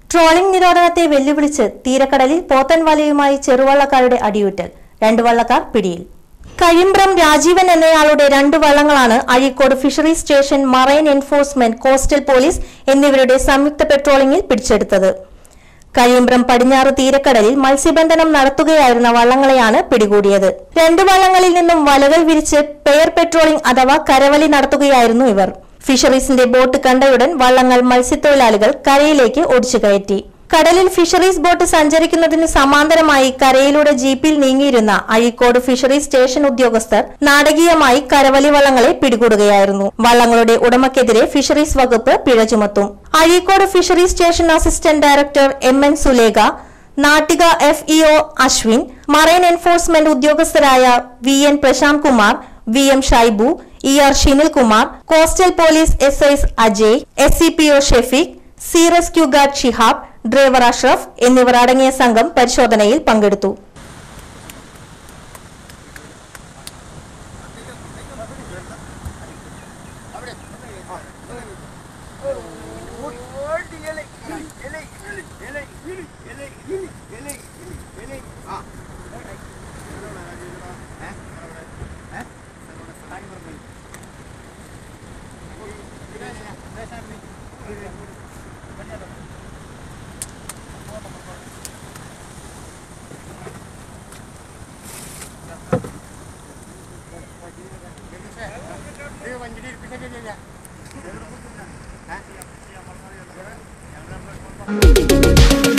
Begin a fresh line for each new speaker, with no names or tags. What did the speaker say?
trawling നിരോധനത്തെ വെല്ലുവിളിച്ച് തീരക്കടലിൽ പോത്തൻ വലയുമായി ചെറുവള്ളക്കാരുടെ അടിയൂറ്റൽ രണ്ട് വള്ളക്കാർ പിടിയിൽ കഴിമ്പ്രം രാജീവൻ എന്നയാളുടെ രണ്ട് വള്ളങ്ങളാണ് Azhikode fisheries station marine enforcement coastal police എന്നിവരുടെ സംയുക്ത പെട്രോളിംഗിൽ പിടിച്ചെടുത്തത് കഴിമ്പ്രം പടിഞ്ഞാറ് തീരക്കടലിൽ മത്സ്യബന്ധനം നടത്തുകയായിരുന്ന വള്ളങ്ങളെയാണ് പിടികൂടിയത് രണ്ട് വള്ളങ്ങളിൽ നിന്നും വലകൾ വിരിച്ച് പെയർ പെട്രോളിംഗ് അഥവാ കരവലി നടത്തുകയായിരുന്നു ഇവർ ഫിഷറീസിന്റെ ബോട്ട് കണ്ടയുടൻ വള്ളങ്ങൾ മത്സ്യത്തൊഴിലാളികൾ കരയിലേക്ക് ഓടിച്ചു കയറ്റി കടലിൽ ഫിഷറീസ് ബോട്ട് സഞ്ചരിക്കുന്നതിന് സമാന്തരമായി കരയിലൂടെ ജീപ്പിൽ നീങ്ങിയിരുന്ന അഴീക്കോട് ഫിഷറീസ് സ്റ്റേഷൻ ഉദ്യോഗസ്ഥർ നാടകീയമായി കരവലി വള്ളങ്ങളെ പിടികൂടുകയായിരുന്നു വള്ളങ്ങളുടെ ഉടമയ്ക്കെതിരെ ഫിഷറീസ് വകുപ്പ് പിഴ ചുമത്തും Azhikode fisheries station assistant director M N Sulekha Nattika F EO Ashwin marine enforcement ഉദ്യോഗസ്ഥരായ V N Prasanth Kumar V M Shaibu E R Shinil Kumar coastal police S I Ajay S C P O Shefeeq C rescue guard Shihab driver Ashraf എന്നിവർ അടങ്ങിയ സംഘം പരിശോധനയിൽ പങ്കെടുത്തു
വണ്ടി